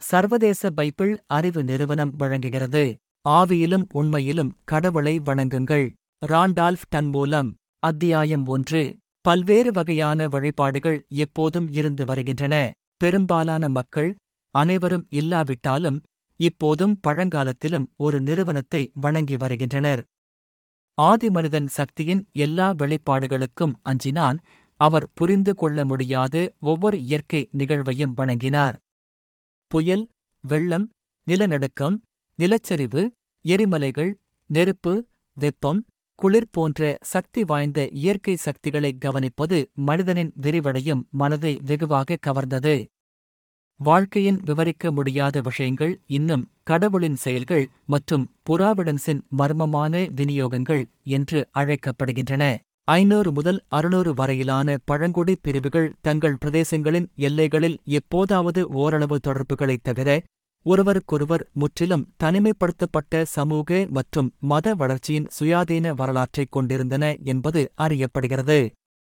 சர்வதேச பைபிள் அறிவு நிறுவனம் வழங்குகிறது ஆவியிலும் உண்மையிலும் கடவுளை வணங்குங்கள் ராண்டால்ஃப் டன் மூலம் அத்தியாயம் ஒன்று பல்வேறு வகையான வழிபாடுகள் எப்போதும் இருந்து வருகின்றன பெரும்பாலான மக்கள் அனைவரும் இல்லாவிட்டாலும் இப்போதும் பழங்காலத்திலும் ஒரு நிறுவனத்தை வணங்கி வருகின்றனர் ஆதிமனிதன் சக்தியின் எல்லா வெளிப்பாடுகளுக்கும் அஞ்சினான் அவர் புரிந்து கொள்ள முடியாத ஒவ்வொரு இயற்கை நிகழ்வையும் வணங்கினார் புயல் வெள்ளம் நிலநடுக்கம் நிலச்சரிவு எரிமலைகள் நெருப்பு வெப்பம் குளிர் போன்ற சக்தி வாய்ந்த இயற்கை சக்திகளை கவனிப்பது மனிதனின் விரிவடையும் மனதை வெகுவாக கவர்ந்தது வாழ்க்கையின் விவரிக்க முடியாத விஷயங்கள் இன்னும் கடவுளின் செயல்கள் மற்றும் புராவிடன்ஸின் மர்மமான விநியோகங்கள் என்று அழைக்கப்படுகின்றன ஐநூறு முதல் அறுநூறு வரையிலான பழங்குடி பிரிவுகள் தங்கள் பிரதேசங்களின் எல்லைகளில் எப்போதாவது ஓரளவு தொடர்புகளைத் தவிர ஒருவருக்கொருவர் முற்றிலும் தனிமைப்படுத்தப்பட்ட சமூக மற்றும் மத வளர்ச்சியின் சுயாதீன வரலாற்றைக் கொண்டிருந்தன என்பது அறியப்படுகிறது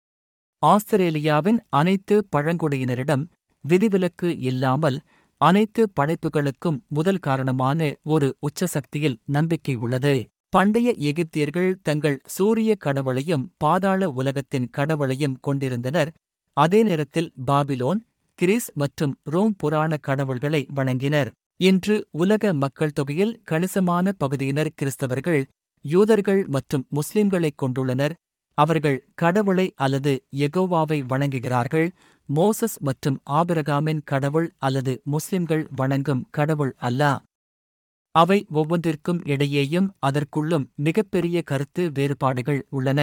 ஆஸ்திரேலியாவின் அனைத்து பழங்குடியினரிடம் விதிவிலக்கு இல்லாமல் அனைத்து படைப்புகளுக்கும் முதல் காரணமான ஒரு உச்சசக்தியில் நம்பிக்கை உள்ளது பண்டைய எகிப்தியர்கள் தங்கள் சூரிய கடவுளையும் பாதாள உலகத்தின் கடவுளையும் கொண்டிருந்தனர் அதே நேரத்தில் பாபிலோன் கிரீஸ் மற்றும் ரோம் புராண கடவுள்களை வணங்கினர் இன்று உலக மக்கள் தொகையில் கணிசமான பகுதியினர் கிறிஸ்தவர்கள் யூதர்கள் மற்றும் முஸ்லிம்களைக் கொண்டுள்ளனர் அவர்கள் கடவுளை அல்லது எகோவாவை வணங்குகிறார்கள் மோசஸ் மற்றும் ஆபிரகாமின் கடவுள் அல்லது முஸ்லிம்கள் வணங்கும் கடவுள் அல்ல அவை ஒவ்வொன்றிற்கும் இடையேயும் அதற்குள்ளும் மிகப்பெரிய கருத்து வேறுபாடுகள் உள்ளன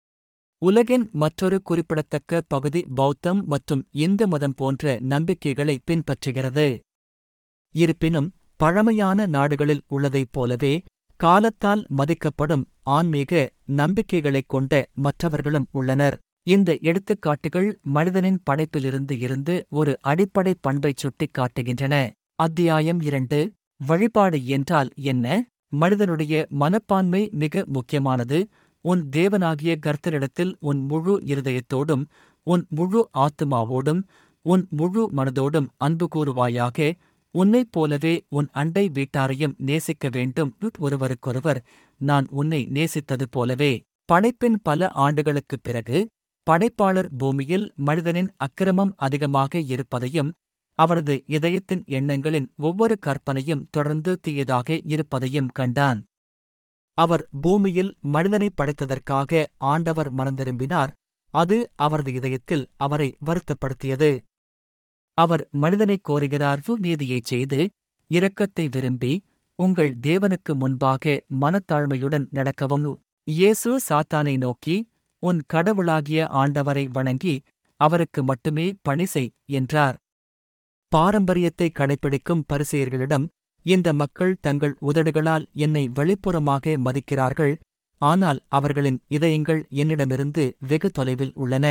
உலகின் மற்றொரு குறிப்பிடத்தக்க பகுதி பௌத்தம் மற்றும் இந்து மதம் போன்ற நம்பிக்கைகளை பின்பற்றுகிறது இருப்பினும் பழமையான நாடுகளில் உள்ளதைப் போலவே காலத்தால் மதிக்கப்படும் ஆன்மீக நம்பிக்கைகளைக் கொண்ட மற்றவர்களும் உள்ளனர் இந்த எடுத்துக்காட்டுகள் மனிதனின் படைப்பிலிருந்து இருந்து ஒரு அடிப்படை பண்பைச் சுட்டிக் காட்டுகின்றன அத்தியாயம் இரண்டு வழிபாடு என்றால் என்ன மனிதனுடைய மனப்பான்மை மிக முக்கியமானது உன் தேவனாகிய கர்த்தரிடத்தில் உன் முழு இருதயத்தோடும் உன் முழு ஆத்துமாவோடும் உன் முழு மனதோடும் அன்பு கூறுவாயாக உன்னைப் போலவே உன் அண்டை வீட்டாரையும் நேசிக்க வேண்டும் ஒருவருக்கொருவர் நான் உன்னை நேசித்தது போலவே படைப்பின் பல ஆண்டுகளுக்குப் பிறகு படைப்பாளர் பூமியில் மனிதனின் அக்கிரமம் அதிகமாக இருப்பதையும் அவரது இதயத்தின் எண்ணங்களின் ஒவ்வொரு கற்பனையும் தொடர்ந்து தீயதாக இருப்பதையும் கண்டான் அவர் பூமியில் மனிதனை படைத்ததற்காக ஆண்டவர் மனந்திரும்பினார் அது அவரது இதயத்தில் அவரை வருத்தப்படுத்தியது அவர் மனிதனைக் கோருகிறார் நீதியைச் செய்து இரக்கத்தை விரும்பி உங்கள் தேவனுக்கு முன்பாக மனத்தாழ்மையுடன் நடக்கவும் இயேசு சாத்தானை நோக்கி உன் கடவுளாகிய ஆண்டவரை வணங்கி அவருக்கு மட்டுமே பணி செய் என்றார் பாரம்பரியத்தை கடைப்பிடிக்கும் பரிசெயர்களிடம் இந்த மக்கள் தங்கள் உதடுகளால் என்னை வெளிப்புறமாக மதிக்கிறார்கள் ஆனால் அவர்களின் இதயங்கள் என்னிடமிருந்து வெகு தொலைவில் உள்ளன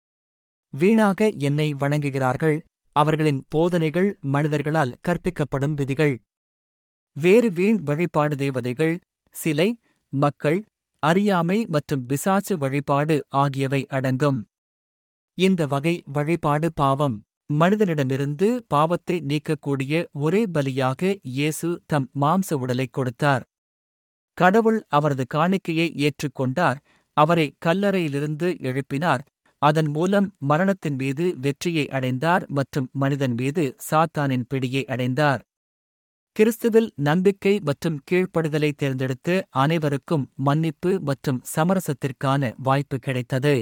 வீணாக என்னை வணங்குகிறார்கள் அவர்களின் போதனைகள் மனிதர்களால் கற்பிக்கப்படும் விதிகள் வேறு வீண் வழிபாடு தேவதைகள் சிலை மக்கள் அறியாமை மற்றும் பிசாசு வழிபாடு ஆகியவை அடங்கும் இந்த வகை வழிபாடு பாவம் மனிதனிடமிருந்து பாவத்தை நீக்கக்கூடிய ஒரே பலியாக இயேசு தம் மாம்ச உடலைக் கொடுத்தார் கடவுள் அவரது காணிக்கையை ஏற்றுக்கொண்டார் அவரை கல்லறையிலிருந்து எழுப்பினார் அதன் மூலம் மரணத்தின் மீது வெற்றியை அடைந்தார் மற்றும் மனிதன் மீது சாத்தானின் பிடியை அடைந்தார் கிறிஸ்துவில் நம்பிக்கை மற்றும் கீழ்ப்படுதலை தேர்ந்தெடுத்து அனைவருக்கும் மன்னிப்பு மற்றும் சமரசத்திற்கான வாய்ப்பு கிடைத்தது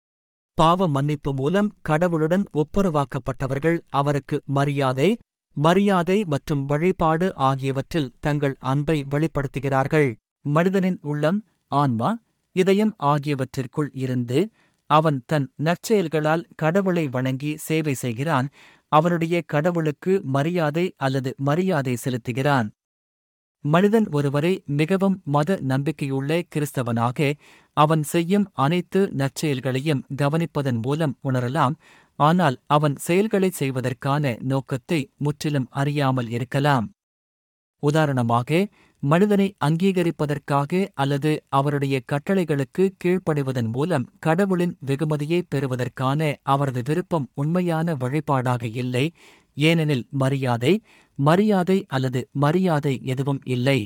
பாவ மன்னிப்பு மூலம் கடவுளுடன் ஒப்புரவாக்கப்பட்டவர்கள் அவருக்கு மரியாதை மரியாதை மற்றும் வழிபாடு ஆகியவற்றில் தங்கள் அன்பை வெளிப்படுத்துகிறார்கள் மனிதனின் உள்ளம் ஆன்மா இதயம் ஆகியவற்றிற்குள் இருந்து அவன் தன் நற்செயல்களால் கடவுளை வணங்கி சேவை செய்கிறான் அவனுடைய கடவுளுக்கு மரியாதை அல்லது மரியாதை செலுத்துகிறான் மனிதன் ஒருவரை மிகவும் மத நம்பிக்கையுள்ள கிறிஸ்தவனாக அவன் செய்யும் அனைத்து நற்செயல்களையும் கவனிப்பதன் மூலம் உணரலாம் ஆனால் அவன் செயல்களைச் செய்வதற்கான நோக்கத்தை முற்றிலும் அறியாமல் இருக்கலாம் உதாரணமாக மனிதனை அங்கீகரிப்பதற்காக அல்லது அவருடைய கட்டளைகளுக்கு கீழ்ப்படிவதன் மூலம் கடவுளின் வெகுமதியை பெறுவதற்கான அவரது விருப்பம் உண்மையான வழிபாடாக இல்லை ஏனெனில் மரியாதை மரியாதை அல்லது மரியாதை எதுவும் இல்லை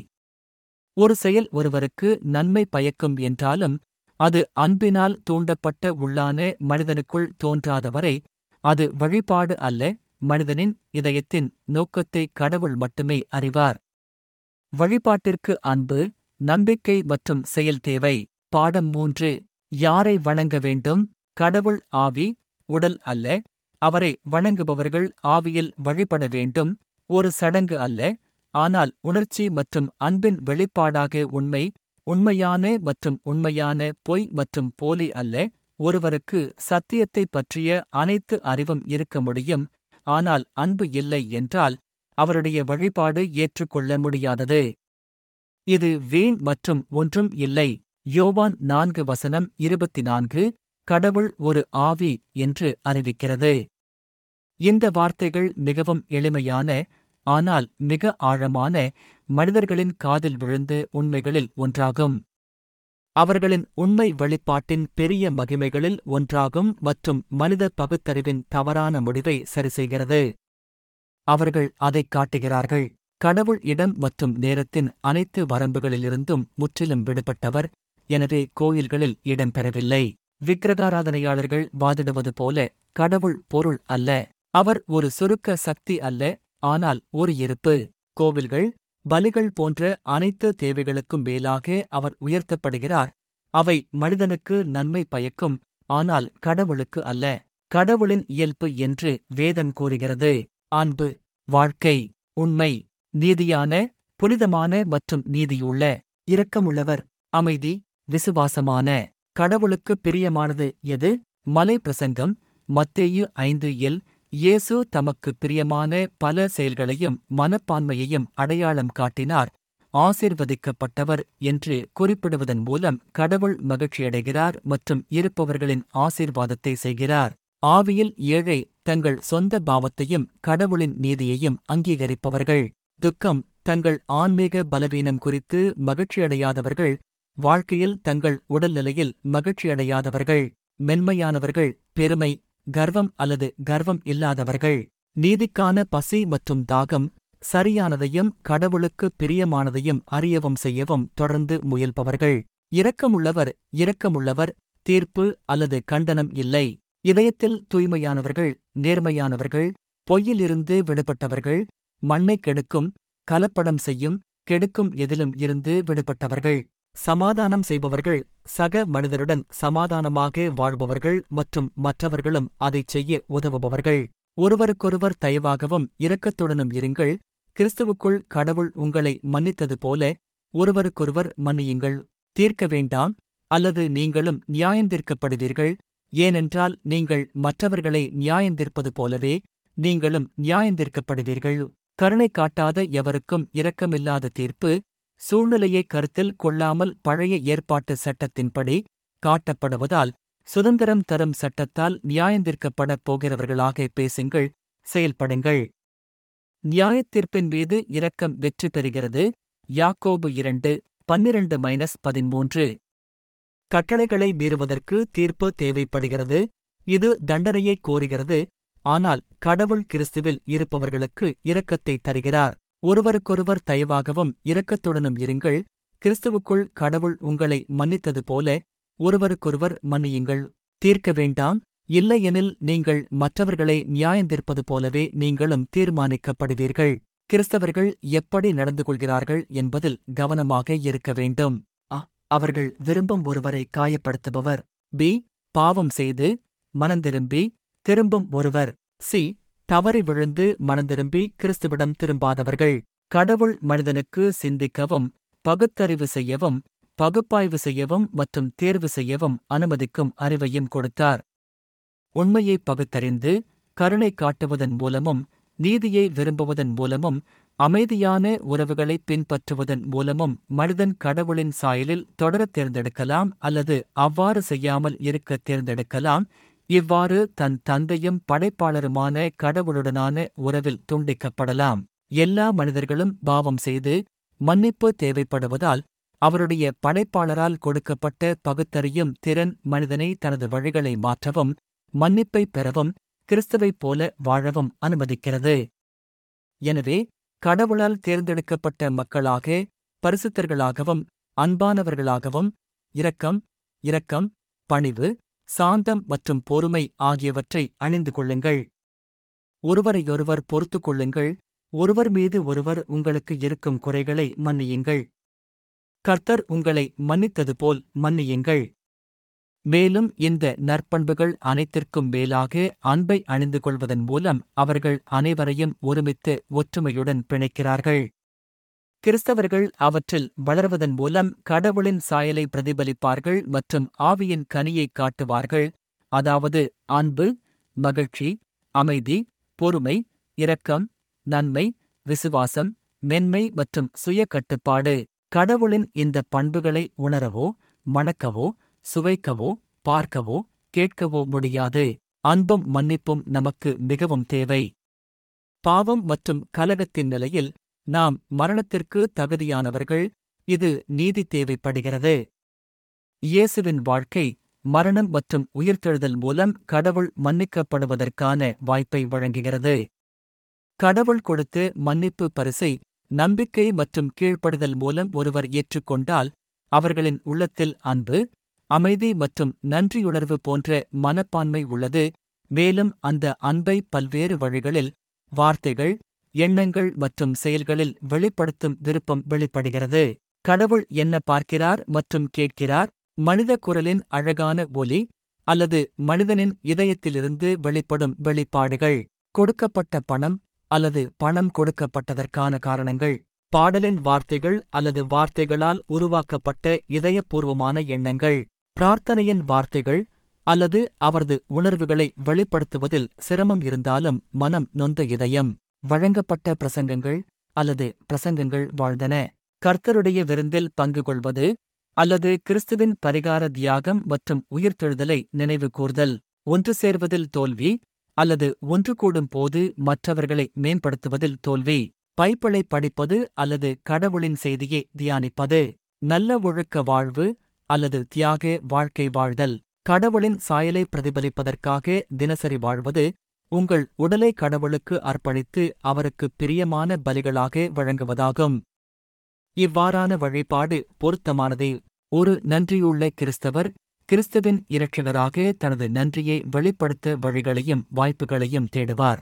ஒரு செயல் ஒருவருக்கு நன்மை பயக்கும் என்றாலும் அது அன்பினால் தூண்டப்பட்ட உள்ளான மனிதனுக்குள் தோன்றாதவரை அது வழிபாடு அல்ல மனிதனின் இதயத்தின் நோக்கத்தை கடவுள் மட்டுமே அறிவார் வழிபாட்டிற்கு அன்பு நம்பிக்கை மற்றும் செயல் தேவை பாடம் மூன்று யாரை வணங்க வேண்டும் கடவுள் ஆவி உடல் அல்ல அவரை வணங்குபவர்கள் ஆவியில் வழிபட வேண்டும் ஒரு சடங்கு அல்ல ஆனால் உணர்ச்சி மற்றும் அன்பின் வெளிப்பாடாக உண்மை உண்மையான மற்றும் உண்மையான பொய் மற்றும் போலி அல்ல ஒருவருக்கு சத்தியத்தைப் பற்றிய அனைத்து அறிவும் இருக்க முடியும் ஆனால் அன்பு இல்லை என்றால் அவருடைய வழிபாடு ஏற்றுக்கொள்ள முடியாதது இது வீண் மற்றும் ஒன்றும் இல்லை யோவான் நான்கு வசனம் இருபத்தி நான்கு கடவுள் ஒரு ஆவி என்று அறிவிக்கிறது இந்த வார்த்தைகள் மிகவும் எளிமையான ஆனால் மிக ஆழமான மனிதர்களின் காதில் விழுந்து உண்மைகளில் ஒன்றாகும் அவர்களின் உண்மை வெளிப்பாட்டின் பெரிய மகிமைகளில் ஒன்றாகும் மற்றும் மனித பகுத்தறிவின் தவறான முடிவை சரிசெய்கிறது அவர்கள் அதைக் காட்டுகிறார்கள் கடவுள் இடம் மற்றும் நேரத்தின் அனைத்து வரம்புகளிலிருந்தும் முற்றிலும் விடுபட்டவர் எனவே கோயில்களில் இடம்பெறவில்லை விக்கிரகாராதனையாளர்கள் வாதிடுவது போல கடவுள் பொருள் அல்ல அவர் ஒரு சுருக்க சக்தி அல்ல ஆனால் ஒரு இருப்பு கோவில்கள் பலிகள் போன்ற அனைத்து தேவைகளுக்கும் மேலாக அவர் உயர்த்தப்படுகிறார் அவை மனிதனுக்கு நன்மை பயக்கும் ஆனால் கடவுளுக்கு அல்ல கடவுளின் இயல்பு என்று வேதம் கூறுகிறது அன்பு வாழ்க்கை உண்மை நீதியான புனிதமான மற்றும் நீதியுள்ள இரக்கமுள்ளவர் அமைதி விசுவாசமான கடவுளுக்கு பிரியமானது எது மலை பிரசங்கம் மத்தேயு ஐந்து எல் இயேசு தமக்கு பிரியமான பல செயல்களையும் மனப்பான்மையையும் அடையாளம் காட்டினார் ஆசீர்வதிக்கப்பட்டவர் என்று குறிப்பிடுவதன் மூலம் கடவுள் மகிழ்ச்சியடைகிறார் மற்றும் இருப்பவர்களின் ஆசீர்வாதத்தை செய்கிறார் ஆவியில் ஏழை தங்கள் சொந்த பாவத்தையும் கடவுளின் நீதியையும் அங்கீகரிப்பவர்கள் துக்கம் தங்கள் ஆன்மீக பலவீனம் குறித்து மகிழ்ச்சியடையாதவர்கள் வாழ்க்கையில் தங்கள் உடல்நிலையில் மகிழ்ச்சியடையாதவர்கள் மென்மையானவர்கள் பெருமை கர்வம் அல்லது கர்வம் இல்லாதவர்கள் நீதிக்கான பசி மற்றும் தாகம் சரியானதையும் கடவுளுக்கு பிரியமானதையும் அறியவும் செய்யவும் தொடர்ந்து முயல்பவர்கள் இரக்கமுள்ளவர் இரக்கமுள்ளவர் தீர்ப்பு அல்லது கண்டனம் இல்லை இதயத்தில் தூய்மையானவர்கள் நேர்மையானவர்கள் பொய்யிலிருந்து விடுபட்டவர்கள் மண்ணை கெடுக்கும் கலப்படம் செய்யும் கெடுக்கும் எதிலும் இருந்து விடுபட்டவர்கள் சமாதானம் செய்பவர்கள் சக மனிதருடன் சமாதானமாக வாழ்பவர்கள் மற்றும் மற்றவர்களும் அதைச் செய்ய உதவுபவர்கள் ஒருவருக்கொருவர் தயவாகவும் இரக்கத்துடனும் இருங்கள் கிறிஸ்துவுக்குள் கடவுள் உங்களை மன்னித்தது போல ஒருவருக்கொருவர் மன்னியுங்கள் தீர்க்க வேண்டாம் அல்லது நீங்களும் நியாயந்தீர்க்கப்படுவீர்கள் ஏனென்றால் நீங்கள் மற்றவர்களை நியாயந்தீர்ப்பது போலவே நீங்களும் நியாயந்தீர்க்கப்படுவீர்கள் கருணை காட்டாத எவருக்கும் இரக்கமில்லாத தீர்ப்பு சூழ்நிலையை கருத்தில் கொள்ளாமல் பழைய ஏற்பாட்டு சட்டத்தின்படி காட்டப்படுவதால் சுதந்திரம் தரும் சட்டத்தால் நியாயந்தீர்க்கப்படப் போகிறவர்களாக பேசுங்கள் செயல்படுங்கள் நியாயத்தீர்ப்பின் மீது இரக்கம் வெற்றி பெறுகிறது யாக்கோபு இரண்டு பன்னிரண்டு மைனஸ் பதிமூன்று கட்டளைகளை மீறுவதற்கு தீர்ப்பு தேவைப்படுகிறது இது தண்டனையை கோருகிறது ஆனால் கடவுள் கிறிஸ்துவில் இருப்பவர்களுக்கு இரக்கத்தை தருகிறார் ஒருவருக்கொருவர் தயவாகவும் இரக்கத்துடனும் இருங்கள் கிறிஸ்துவுக்குள் கடவுள் உங்களை மன்னித்தது போல ஒருவருக்கொருவர் மன்னியுங்கள் தீர்க்க வேண்டாம் இல்லையெனில் நீங்கள் மற்றவர்களை நியாயந்தீர்ப்பது போலவே நீங்களும் தீர்மானிக்கப்படுவீர்கள் கிறிஸ்தவர்கள் எப்படி நடந்து கொள்கிறார்கள் என்பதில் கவனமாக இருக்க வேண்டும் அ அவர்கள் விரும்பும் ஒருவரை காயப்படுத்துபவர் பி பாவம் செய்து மனந்திரும்பி திரும்பும் ஒருவர் சி தவறி விழுந்து மனந்திரும்பி கிறிஸ்துவிடம் திரும்பாதவர்கள் கடவுள் மனிதனுக்கு சிந்திக்கவும் பகுத்தறிவு செய்யவும் பகுப்பாய்வு செய்யவும் மற்றும் தேர்வு செய்யவும் அனுமதிக்கும் அறிவையும் கொடுத்தார் உண்மையை பகுத்தறிந்து கருணை காட்டுவதன் மூலமும் நீதியை விரும்புவதன் மூலமும் அமைதியான உறவுகளை பின்பற்றுவதன் மூலமும் மனிதன் கடவுளின் சாயலில் தொடரத் தேர்ந்தெடுக்கலாம் அல்லது அவ்வாறு செய்யாமல் இருக்க தேர்ந்தெடுக்கலாம் இவ்வாறு தன் தந்தையும் படைப்பாளருமான கடவுளுடனான உறவில் துண்டிக்கப்படலாம் எல்லா மனிதர்களும் பாவம் செய்து மன்னிப்பு தேவைப்படுவதால் அவருடைய படைப்பாளரால் கொடுக்கப்பட்ட பகுத்தறியும் திறன் மனிதனை தனது வழிகளை மாற்றவும் மன்னிப்பை பெறவும் கிறிஸ்துவைப் போல வாழவும் அனுமதிக்கிறது எனவே கடவுளால் தேர்ந்தெடுக்கப்பட்ட மக்களாக பரிசுத்தர்களாகவும் அன்பானவர்களாகவும் இரக்கம் இரக்கம் பணிவு சாந்தம் மற்றும் பொறுமை ஆகியவற்றை அணிந்து கொள்ளுங்கள் ஒருவரையொருவர் பொறுத்துக் கொள்ளுங்கள் ஒருவர் மீது ஒருவர் உங்களுக்கு இருக்கும் குறைகளை மன்னியுங்கள் கர்த்தர் உங்களை மன்னித்தது போல் மன்னியுங்கள் மேலும் இந்த நற்பண்புகள் அனைத்திற்கும் மேலாக அன்பை அணிந்து கொள்வதன் மூலம் அவர்கள் அனைவரையும் ஒருமித்து ஒற்றுமையுடன் பிணைக்கிறார்கள் கிறிஸ்தவர்கள் அவற்றில் வளர்வதன் மூலம் கடவுளின் சாயலை பிரதிபலிப்பார்கள் மற்றும் ஆவியின் கனியைக் காட்டுவார்கள் அதாவது அன்பு மகிழ்ச்சி அமைதி பொறுமை இரக்கம் நன்மை விசுவாசம் மென்மை மற்றும் சுய கட்டுப்பாடு கடவுளின் இந்த பண்புகளை உணரவோ மணக்கவோ சுவைக்கவோ பார்க்கவோ கேட்கவோ முடியாது அன்பும் மன்னிப்பும் நமக்கு மிகவும் தேவை பாவம் மற்றும் கலகத்தின் நிலையில் நாம் மரணத்திற்கு தகுதியானவர்கள் இது நீதி தேவைப்படுகிறது இயேசுவின் வாழ்க்கை மரணம் மற்றும் உயிர்த்தெழுதல் மூலம் கடவுள் மன்னிக்கப்படுவதற்கான வாய்ப்பை வழங்குகிறது கடவுள் கொடுத்து மன்னிப்பு பரிசை நம்பிக்கை மற்றும் கீழ்ப்படுதல் மூலம் ஒருவர் ஏற்றுக்கொண்டால் அவர்களின் உள்ளத்தில் அன்பு அமைதி மற்றும் நன்றியுணர்வு போன்ற மனப்பான்மை உள்ளது மேலும் அந்த அன்பை பல்வேறு வழிகளில் வார்த்தைகள் எண்ணங்கள் மற்றும் செயல்களில் வெளிப்படுத்தும் விருப்பம் வெளிப்படுகிறது கடவுள் என்ன பார்க்கிறார் மற்றும் கேட்கிறார் மனித குரலின் அழகான ஒலி அல்லது மனிதனின் இதயத்திலிருந்து வெளிப்படும் வெளிப்பாடுகள் கொடுக்கப்பட்ட பணம் அல்லது பணம் கொடுக்கப்பட்டதற்கான காரணங்கள் பாடலின் வார்த்தைகள் அல்லது வார்த்தைகளால் உருவாக்கப்பட்ட இதயபூர்வமான எண்ணங்கள் பிரார்த்தனையின் வார்த்தைகள் அல்லது அவரது உணர்வுகளை வெளிப்படுத்துவதில் சிரமம் இருந்தாலும் மனம் நொந்த இதயம் வழங்கப்பட்ட பிரசங்கங்கள் அல்லது பிரசங்கங்கள் வாழ்ந்தன கர்த்தருடைய விருந்தில் பங்கு கொள்வது அல்லது கிறிஸ்துவின் பரிகார தியாகம் மற்றும் உயிர்த்தெழுதலை நினைவு கூர்தல் ஒன்று சேர்வதில் தோல்வி அல்லது ஒன்று கூடும் போது மற்றவர்களை மேம்படுத்துவதில் தோல்வி பைப்பிளை படிப்பது அல்லது கடவுளின் செய்தியை தியானிப்பது நல்ல ஒழுக்க வாழ்வு அல்லது தியாக வாழ்க்கை வாழ்தல் கடவுளின் சாயலை பிரதிபலிப்பதற்காக தினசரி வாழ்வது உங்கள் உடலை கடவுளுக்கு அர்ப்பணித்து அவருக்கு பிரியமான பலிகளாக வழங்குவதாகும் இவ்வாறான வழிபாடு பொருத்தமானதே ஒரு நன்றியுள்ள கிறிஸ்தவர் கிறிஸ்துவின் இரட்சகராக தனது நன்றியை வெளிப்படுத்த வழிகளையும் வாய்ப்புகளையும் தேடுவார்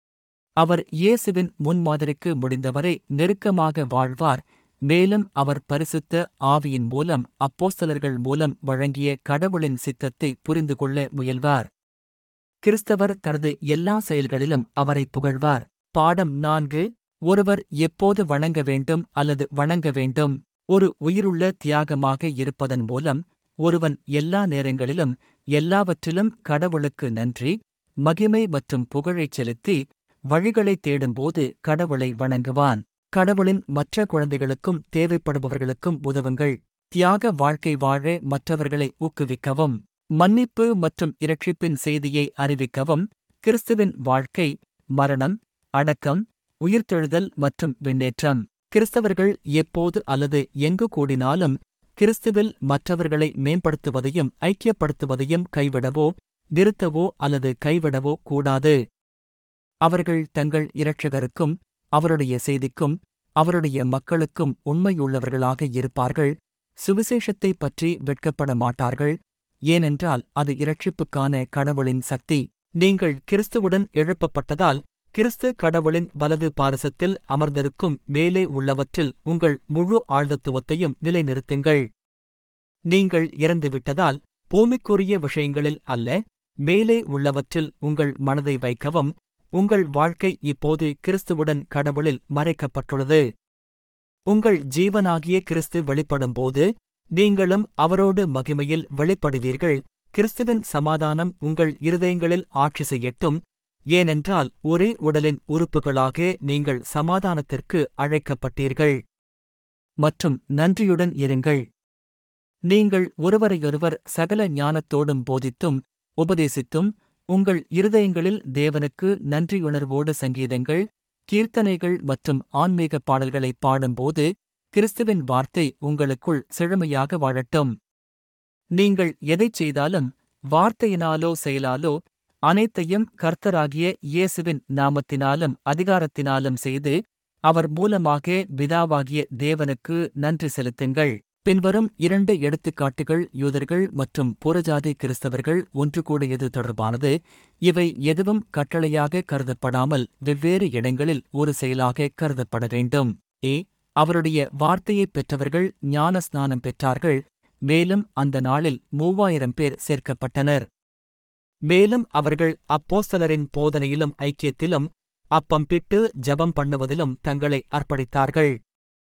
அவர் இயேசுவின் முன்மாதிரிக்கு முடிந்தவரை நெருக்கமாக வாழ்வார் மேலும் அவர் பரிசுத்த ஆவியின் மூலம் அப்போஸ்தலர்கள் மூலம் வழங்கிய கடவுளின் சித்தத்தை புரிந்து கொள்ள முயல்வார் கிறிஸ்தவர் தனது எல்லா செயல்களிலும் அவரை புகழ்வார் பாடம் நான்கு ஒருவர் எப்போது வணங்க வேண்டும் அல்லது வணங்க வேண்டும் ஒரு உயிருள்ள தியாகமாக இருப்பதன் மூலம் ஒருவன் எல்லா நேரங்களிலும் எல்லாவற்றிலும் கடவுளுக்கு நன்றி மகிமை மற்றும் புகழைச் செலுத்தி வழிகளை தேடும்போது கடவுளை வணங்குவான் கடவுளின் மற்ற குழந்தைகளுக்கும் தேவைப்படுபவர்களுக்கும் உதவுங்கள் தியாக வாழ்க்கை வாழ மற்றவர்களை ஊக்குவிக்கவும் மன்னிப்பு மற்றும் இரட்சிப்பின் செய்தியை அறிவிக்கவும் கிறிஸ்துவின் வாழ்க்கை மரணம் அடக்கம் உயிர்த்தெழுதல் மற்றும் விண்ணேற்றம் கிறிஸ்தவர்கள் எப்போது அல்லது எங்கு கூடினாலும் கிறிஸ்துவில் மற்றவர்களை மேம்படுத்துவதையும் ஐக்கியப்படுத்துவதையும் கைவிடவோ நிறுத்தவோ அல்லது கைவிடவோ கூடாது அவர்கள் தங்கள் இரட்சகருக்கும் அவருடைய செய்திக்கும் அவருடைய மக்களுக்கும் உண்மையுள்ளவர்களாக இருப்பார்கள் சுவிசேஷத்தைப் பற்றி வெட்கப்பட மாட்டார்கள் ஏனென்றால் அது இரட்சிப்புக்கான கடவுளின் சக்தி நீங்கள் கிறிஸ்துவுடன் எழுப்பப்பட்டதால் கிறிஸ்து கடவுளின் வலது பாரசத்தில் அமர்ந்திருக்கும் மேலே உள்ளவற்றில் உங்கள் முழு ஆழ்தத்துவத்தையும் நிலைநிறுத்துங்கள் நீங்கள் இறந்துவிட்டதால் பூமிக்குரிய விஷயங்களில் அல்ல மேலே உள்ளவற்றில் உங்கள் மனதை வைக்கவும் உங்கள் வாழ்க்கை இப்போது கிறிஸ்துவுடன் கடவுளில் மறைக்கப்பட்டுள்ளது உங்கள் ஜீவனாகிய கிறிஸ்து வெளிப்படும்போது நீங்களும் அவரோடு மகிமையில் வெளிப்படுவீர்கள் கிறிஸ்துவின் சமாதானம் உங்கள் இருதயங்களில் ஆட்சி செய்யட்டும் ஏனென்றால் ஒரே உடலின் உறுப்புகளாக நீங்கள் சமாதானத்திற்கு அழைக்கப்பட்டீர்கள் மற்றும் நன்றியுடன் இருங்கள் நீங்கள் ஒருவரையொருவர் சகல ஞானத்தோடும் போதித்தும் உபதேசித்தும் உங்கள் இருதயங்களில் தேவனுக்கு நன்றியுணர்வோடு சங்கீதங்கள் கீர்த்தனைகள் மற்றும் ஆன்மீக பாடல்களை பாடும்போது கிறிஸ்துவின் வார்த்தை உங்களுக்குள் செழுமையாக வாழட்டும் நீங்கள் எதைச் செய்தாலும் வார்த்தையினாலோ செயலாலோ அனைத்தையும் கர்த்தராகிய இயேசுவின் நாமத்தினாலும் அதிகாரத்தினாலும் செய்து அவர் மூலமாக பிதாவாகிய தேவனுக்கு நன்றி செலுத்துங்கள் பின்வரும் இரண்டு எடுத்துக்காட்டுகள் யூதர்கள் மற்றும் புறஜாதி கிறிஸ்தவர்கள் ஒன்று கூடியது தொடர்பானது இவை எதுவும் கட்டளையாக கருதப்படாமல் வெவ்வேறு இடங்களில் ஒரு செயலாக கருதப்பட வேண்டும் ஏ அவருடைய வார்த்தையைப் பெற்றவர்கள் ஞான ஸ்நானம் பெற்றார்கள் மேலும் அந்த நாளில் மூவாயிரம் பேர் சேர்க்கப்பட்டனர் மேலும் அவர்கள் அப்போஸ்தலரின் போதனையிலும் ஐக்கியத்திலும் அப்பம் பிட்டு ஜெபம் பண்ணுவதிலும் தங்களை அர்ப்பணித்தார்கள்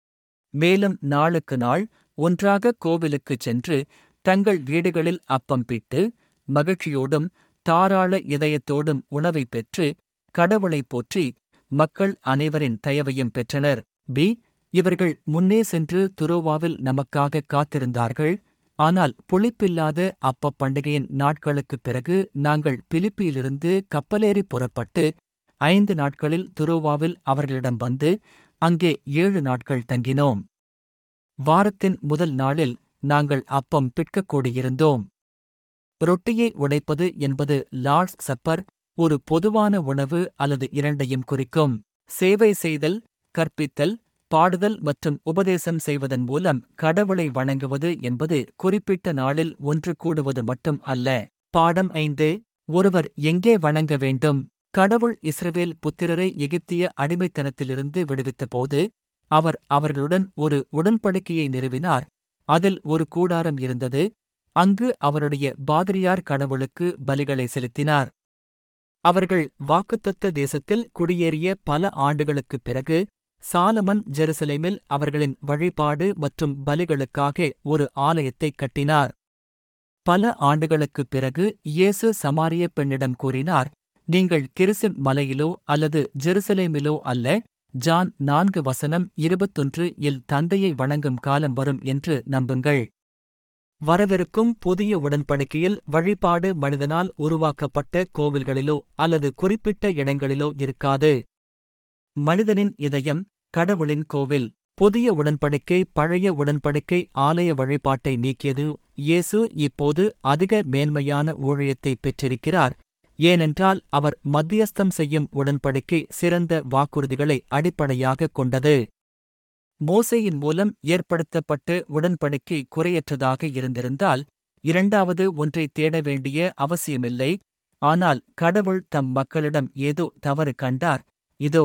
மேலும் நாளுக்கு நாள் ஒன்றாக கோவிலுக்குச் சென்று தங்கள் வீடுகளில் அப்பம் பிட்டு மகிழ்ச்சியோடும் தாராள இதயத்தோடும் உணவை பெற்று கடவுளைப் போற்றி மக்கள் அனைவரின் தயவையும் பெற்றனர் பி இவர்கள் முன்னே சென்று துரோவாவில் நமக்காக காத்திருந்தார்கள் ஆனால் புளிப்பில்லாத அப்பப் பண்டிகையின் நாட்களுக்குப் பிறகு நாங்கள் பிலிப்பியிலிருந்து கப்பலேறி புறப்பட்டு ஐந்து நாட்களில் துரோவாவில் அவர்களிடம் வந்து அங்கே ஏழு நாட்கள் தங்கினோம் வாரத்தின் முதல் நாளில் நாங்கள் அப்பம் பிற்கக் கூடியிருந்தோம் ரொட்டியை உடைப்பது என்பது லார்ட்ஸ் சப்பர் ஒரு பொதுவான உணவு அல்லது இரண்டையும் குறிக்கும் சேவை செய்தல் கற்பித்தல் பாடுதல் மற்றும் உபதேசம் செய்வதன் மூலம் கடவுளை வணங்குவது என்பது குறிப்பிட்ட நாளில் ஒன்று கூடுவது மட்டும் அல்ல பாடம் ஐந்து ஒருவர் எங்கே வணங்க வேண்டும் கடவுள் இஸ்ரவேல் புத்திரரை எகிப்திய அடிமைத்தனத்திலிருந்து விடுவித்தபோது அவர் அவர்களுடன் ஒரு உடன்படிக்கையை நிறுவினார் அதில் ஒரு கூடாரம் இருந்தது அங்கு அவருடைய பாதிரியார் கடவுளுக்கு பலிகளை செலுத்தினார் அவர்கள் வாக்குத்தத்த தேசத்தில் குடியேறிய பல ஆண்டுகளுக்குப் பிறகு சாலமன் ஜெருசலேமில் அவர்களின் வழிபாடு மற்றும் பலிகளுக்காக ஒரு ஆலயத்தைக் கட்டினார் பல ஆண்டுகளுக்குப் பிறகு இயேசு சமாரிய பெண்ணிடம் கூறினார் நீங்கள் கிறிசிம் மலையிலோ அல்லது ஜெருசலேமிலோ அல்ல ஜான் நான்கு வசனம் இருபத்தொன்று இல் தந்தையை வணங்கும் காலம் வரும் என்று நம்புங்கள் வரவிருக்கும் புதிய உடன்படிக்கையில் வழிபாடு மனிதனால் உருவாக்கப்பட்ட கோவில்களிலோ அல்லது குறிப்பிட்ட இடங்களிலோ இருக்காது மனிதனின் இதயம் கடவுளின் கோவில் புதிய உடன்படிக்கை பழைய உடன்படிக்கை ஆலய வழிபாட்டை நீக்கியது இயேசு இப்போது அதிக மேன்மையான ஊழியத்தை பெற்றிருக்கிறார் ஏனென்றால் அவர் மத்தியஸ்தம் செய்யும் உடன்படிக்கை சிறந்த வாக்குறுதிகளை அடிப்படையாகக் கொண்டது மோசையின் மூலம் ஏற்படுத்தப்பட்ட உடன்படிக்கை குறையற்றதாக இருந்திருந்தால் இரண்டாவது ஒன்றை தேட வேண்டிய அவசியமில்லை ஆனால் கடவுள் தம் மக்களிடம் ஏதோ தவறு கண்டார் இதோ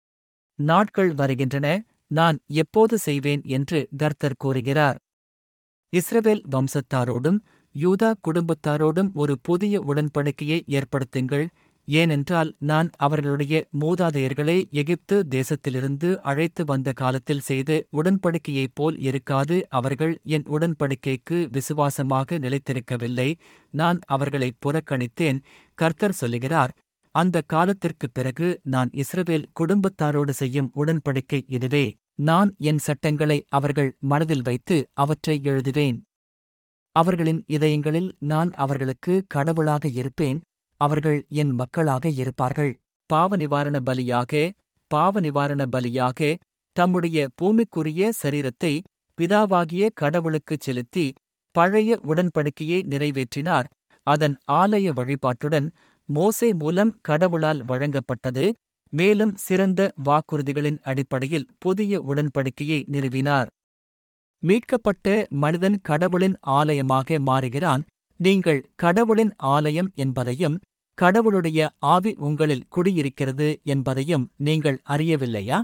நாட்கள் வருகின்றன நான் எப்போது செய்வேன் என்று கர்த்தர் கூறுகிறார் இஸ்ரவேல் வம்சத்தாரோடும் யூதா குடும்பத்தாரோடும் ஒரு புதிய உடன்படிக்கையை ஏற்படுத்துங்கள் ஏனென்றால் நான் அவர்களுடைய மூதாதையர்களை எகிப்து தேசத்திலிருந்து அழைத்து வந்த காலத்தில் செய்த உடன்படிக்கையைப் போல் இருக்காது அவர்கள் என் உடன்படிக்கைக்கு விசுவாசமாக நிலைத்திருக்கவில்லை நான் அவர்களை புறக்கணித்தேன் கர்த்தர் சொல்லுகிறார் அந்த காலத்திற்குப் பிறகு நான் இஸ்ரவேல் குடும்பத்தாரோடு செய்யும் உடன்படிக்கை இதுவே நான் என் சட்டங்களை அவர்கள் மனதில் வைத்து அவற்றை எழுதுவேன் அவர்களின் இதயங்களில் நான் அவர்களுக்கு கடவுளாக இருப்பேன் அவர்கள் என் மக்களாக இருப்பார்கள் பாவ நிவாரண பலியாக பாவ நிவாரண பலியாக தம்முடைய பூமிக்குரிய சரீரத்தை பிதாவாகிய கடவுளுக்குச் செலுத்தி பழைய உடன்படிக்கையை நிறைவேற்றினார் அதன் ஆலய வழிபாட்டுடன் மோசே மூலம் கடவுளால் வழங்கப்பட்டது மேலும் சிறந்த வாக்குறுதிகளின் அடிப்படையில் புதிய உடன்படிக்கையை நிறுவினார் மீட்கப்பட்ட மனிதன் கடவுளின் ஆலயமாக மாறுகிறான் நீங்கள் கடவுளின் ஆலயம் என்பதையும் கடவுளுடைய ஆவி உங்களில் குடியிருக்கிறது என்பதையும் நீங்கள் அறியவில்லையா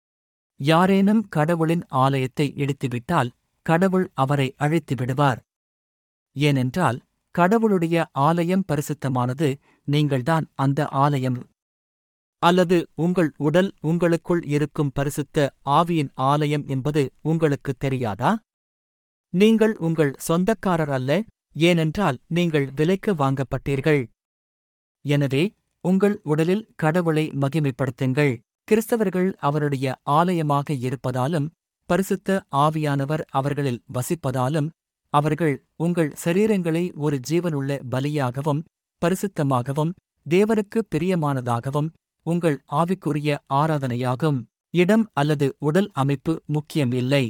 யாரேனும் கடவுளின் ஆலயத்தை இடித்துவிட்டால் கடவுள் அவரை அழைத்து விடுவார் ஏனென்றால் கடவுளுடைய ஆலயம் பரிசுத்தமானது நீங்கள்தான் அந்த ஆலயம் அல்லது உங்கள் உடல் உங்களுக்குள் இருக்கும் பரிசுத்த ஆவியின் ஆலயம் என்பது உங்களுக்குத் தெரியாதா நீங்கள் உங்கள் சொந்தக்காரர் அல்ல ஏனென்றால் நீங்கள் விலைக்கு வாங்கப்பட்டீர்கள் எனவே உங்கள் உடலில் கடவுளை மகிமைப்படுத்துங்கள் கிறிஸ்தவர்கள் அவருடைய ஆலயமாக இருப்பதாலும் பரிசுத்த ஆவியானவர் அவர்களில் வசிப்பதாலும் அவர்கள் உங்கள் சரீரங்களை ஒரு ஜீவனுள்ள பலியாகவும் பரிசுத்தமாகவும் தேவனுக்கு பிரியமானதாகவும் உங்கள் ஆவிக்குரிய ஆராதனையாகும் இடம் அல்லது உடல் அமைப்பு முக்கியம் இல்லை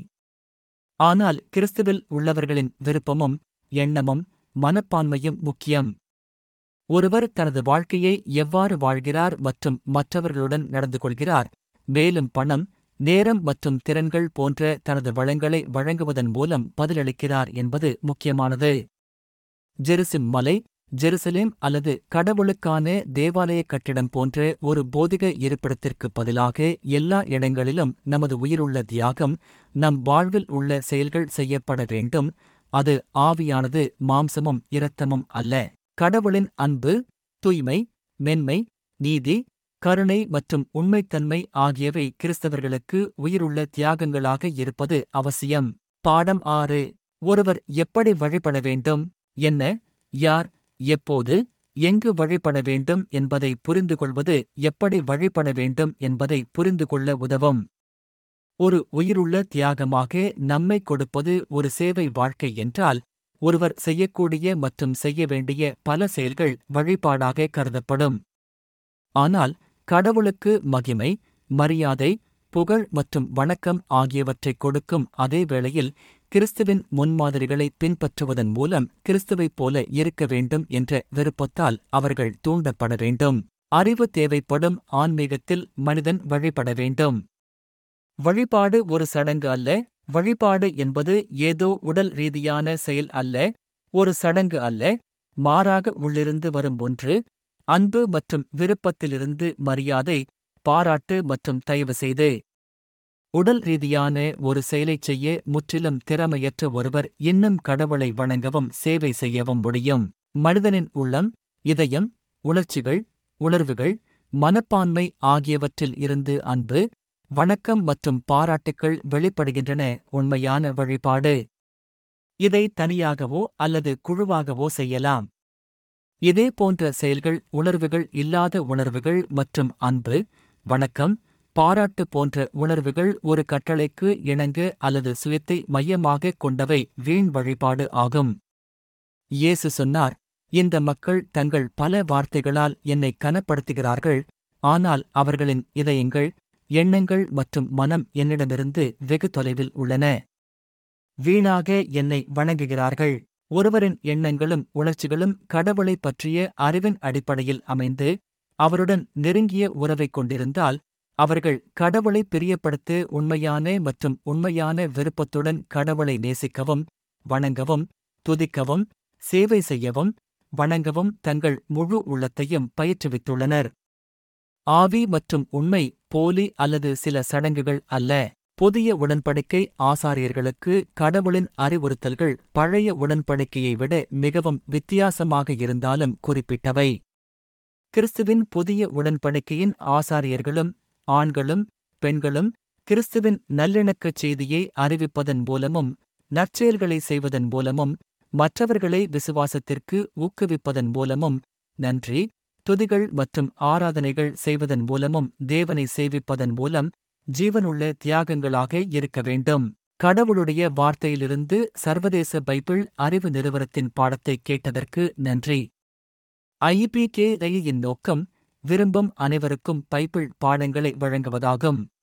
ஆனால் கிறிஸ்துவில் உள்ளவர்களின் விருப்பமும் எண்ணமும் மனப்பான்மையும் முக்கியம் ஒருவர் தனது வாழ்க்கையை எவ்வாறு வாழ்கிறார் மற்றும் மற்றவர்களுடன் நடந்து கொள்கிறார் மேலும் பணம் நேரம் மற்றும் திறன்கள் போன்ற தனது வளங்களை வழங்குவதன் மூலம் பதிலளிக்கிறார் என்பது முக்கியமானது ஜெருசிம் மலை ஜெருசலேம் அல்லது கடவுளுக்கான தேவாலய கட்டிடம் போன்ற ஒரு போதிக இருப்பிடத்திற்கு பதிலாக எல்லா இடங்களிலும் நமது உயிருள்ள தியாகம் நம் வாழ்வில் உள்ள செயல்கள் செய்யப்பட வேண்டும் அது ஆவியானது மாம்சமும் இரத்தமும் அல்ல கடவுளின் அன்பு தூய்மை மென்மை நீதி கருணை மற்றும் உண்மைத்தன்மை ஆகியவை கிறிஸ்தவர்களுக்கு உயிருள்ள தியாகங்களாக இருப்பது அவசியம் பாடம் ஆறு ஒருவர் எப்படி வழிபட வேண்டும் என்ன யார் எப்போது எங்கு வழிபட வேண்டும் என்பதை புரிந்து கொள்வது எப்படி வழிபட வேண்டும் என்பதை புரிந்து கொள்ள உதவும் ஒரு உயிருள்ள தியாகமாக நம்மை கொடுப்பது ஒரு சேவை வாழ்க்கை என்றால் ஒருவர் செய்யக்கூடிய மற்றும் செய்ய வேண்டிய பல செயல்கள் வழிபாடாக கருதப்படும் ஆனால் கடவுளுக்கு மகிமை மரியாதை புகழ் மற்றும் வணக்கம் ஆகியவற்றைக் கொடுக்கும் அதே வேளையில் கிறிஸ்துவின் முன்மாதிரிகளை பின்பற்றுவதன் மூலம் கிறிஸ்துவைப் போல இருக்க வேண்டும் என்ற விருப்பத்தால் அவர்கள் தூண்டப்பட வேண்டும் அறிவு தேவைப்படும் ஆன்மீகத்தில் மனிதன் வழிபட வேண்டும் வழிபாடு ஒரு சடங்கு அல்ல வழிபாடு என்பது ஏதோ உடல் ரீதியான செயல் அல்ல ஒரு சடங்கு அல்ல மாறாக உள்ளிருந்து வரும் ஒன்று அன்பு மற்றும் விருப்பத்திலிருந்து மரியாதை பாராட்டு மற்றும் தயவு செய்து உடல் ரீதியான ஒரு செயலைச் செய்ய முற்றிலும் திறமையற்ற ஒருவர் இன்னும் கடவுளை வணங்கவும் சேவை செய்யவும் முடியும் மனிதனின் உள்ளம் இதயம் உணர்ச்சிகள் உணர்வுகள் மனப்பான்மை ஆகியவற்றில் இருந்து அன்பு வணக்கம் மற்றும் பாராட்டுக்கள் வெளிப்படுகின்றன உண்மையான வழிபாடு இதை தனியாகவோ அல்லது குழுவாகவோ செய்யலாம் இதே போன்ற செயல்கள் உணர்வுகள் இல்லாத உணர்வுகள் மற்றும் அன்பு வணக்கம் பாராட்டு போன்ற உணர்வுகள் ஒரு கட்டளைக்கு இணங்க அல்லது சுயத்தை மையமாகக் கொண்டவை வீண் வழிபாடு ஆகும் இயேசு சொன்னார் இந்த மக்கள் தங்கள் பல வார்த்தைகளால் என்னை கனப்படுத்துகிறார்கள் ஆனால் அவர்களின் இதயங்கள் எண்ணங்கள் மற்றும் மனம் என்னிடமிருந்து வெகு தொலைவில் உள்ளன வீணாக என்னை வணங்குகிறார்கள் ஒருவரின் எண்ணங்களும் உணர்ச்சிகளும் கடவுளைப் பற்றிய அறிவின் அடிப்படையில் அமைந்து அவருடன் நெருங்கிய உறவைக் கொண்டிருந்தால் அவர்கள் கடவுளை பிரியப்படுத்த உண்மையான மற்றும் உண்மையான விருப்பத்துடன் கடவுளை நேசிக்கவும் வணங்கவும் துதிக்கவும் சேவை செய்யவும் வணங்கவும் தங்கள் முழு உள்ளத்தையும் பயிற்றுவித்துள்ளனர் ஆவி மற்றும் உண்மை போலி அல்லது சில சடங்குகள் அல்ல புதிய உடன்படிக்கை ஆசாரியர்களுக்கு கடவுளின் அறிவுறுத்தல்கள் பழைய உடன்படிக்கையை விட மிகவும் வித்தியாசமாக இருந்தாலும் குறிப்பிட்டவை கிறிஸ்துவின் புதிய உடன்படிக்கையின் ஆசாரியர்களும் ஆண்களும் பெண்களும் கிறிஸ்துவின் நல்லிணக்கச் செய்தியை அறிவிப்பதன் மூலமும் நற்செயல்களை செய்வதன் மூலமும் மற்றவர்களை விசுவாசத்திற்கு ஊக்குவிப்பதன் மூலமும் நன்றி துதிகள் மற்றும் ஆராதனைகள் செய்வதன் மூலமும் தேவனை சேவிப்பதன் மூலம் ஜீவனுள்ள தியாகங்களாக இருக்க வேண்டும் கடவுளுடைய வார்த்தையிலிருந்து சர்வதேச பைபிள் அறிவு நிறுவனத்தின் பாடத்தை கேட்டதற்கு நன்றி ஐபிகே ரயியின் நோக்கம் விரும்பும் அனைவருக்கும் பைபிள் பாடங்களை வழங்குவதாகும்